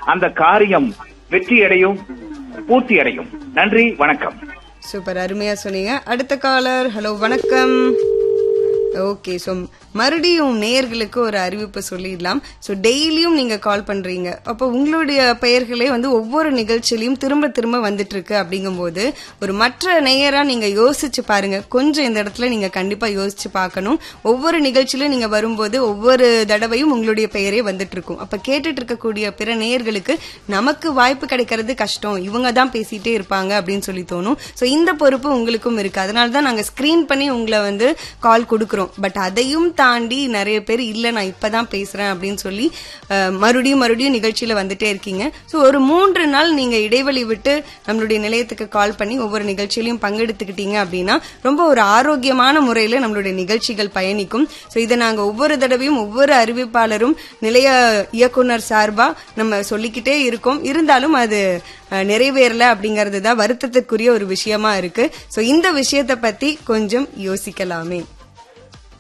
அந்த காரியம் வெற்றியடையும் பூர்த்தி அடையும் நன்றி வணக்கம் சூப்பர் அருமையா சொன்னீங்க அடுத்த காலர் ஹலோ வணக்கம் ஓகே ஸோ மறுபடியும் நேயர்களுக்கு ஒரு அறிவிப்பு சொல்லிடலாம் ஸோ டெய்லியும் நீங்க கால் பண்றீங்க அப்போ உங்களுடைய பெயர்களே வந்து ஒவ்வொரு நிகழ்ச்சியிலையும் திரும்ப திரும்ப வந்துட்டு இருக்கு அப்படிங்கும்போது ஒரு மற்ற நேயரா நீங்க யோசிச்சு பாருங்க கொஞ்சம் இந்த இடத்துல நீங்க கண்டிப்பா யோசிச்சு பார்க்கணும் ஒவ்வொரு நிகழ்ச்சியிலும் நீங்க வரும்போது ஒவ்வொரு தடவையும் உங்களுடைய பெயரே வந்துட்டு இருக்கும் அப்ப கேட்டுட்டு இருக்கக்கூடிய பிற நேயர்களுக்கு நமக்கு வாய்ப்பு கிடைக்கிறது கஷ்டம் இவங்க தான் பேசிட்டே இருப்பாங்க அப்படின்னு சொல்லி தோணும் ஸோ இந்த பொறுப்பு உங்களுக்கும் இருக்கு அதனால தான் நாங்க ஸ்கிரீன் பண்ணி உங்களை வந்து கால் கொடுக்குறோம் பட் அதையும் தாண்டி நிறைய பேர் இல்ல நான் இப்பதான் பேசுறேன் அப்படின்னு சொல்லி அஹ், மறுபடியும் மறுபடியும் நிகழ்ச்சியில வந்துட்டே இருக்கீங்க ஸோ ஒரு மூன்று நாள் நீங்க இடைவெளி விட்டு நம்மளுடைய நிலையத்துக்கு கால் பண்ணி ஒவ்வொரு நிகழ்ச்சியிலையும் பங்கெடுத்துக்கிட்டீங்க அப்படின்னா ரொம்ப ஒரு ஆரோக்கியமான முறையில நம்மளுடைய நிகழ்ச்சிகள் பயணிக்கும் ஸோ இதை நாங்க ஒவ்வொரு தடவையும் ஒவ்வொரு அறிவிப்பாளரும் நிலைய இயக்குனர் சார்பா நம்ம சொல்லிக்கிட்டே இருக்கோம் இருந்தாலும் அது அஹ், நிறைவேறல அப்படிங்கிறது தான் வருத்தத்துக்குரிய ஒரு விஷயமா இருக்கு ஸோ இந்த விஷயத்தை பத்தி கொஞ்சம் யோசிக்கலாமே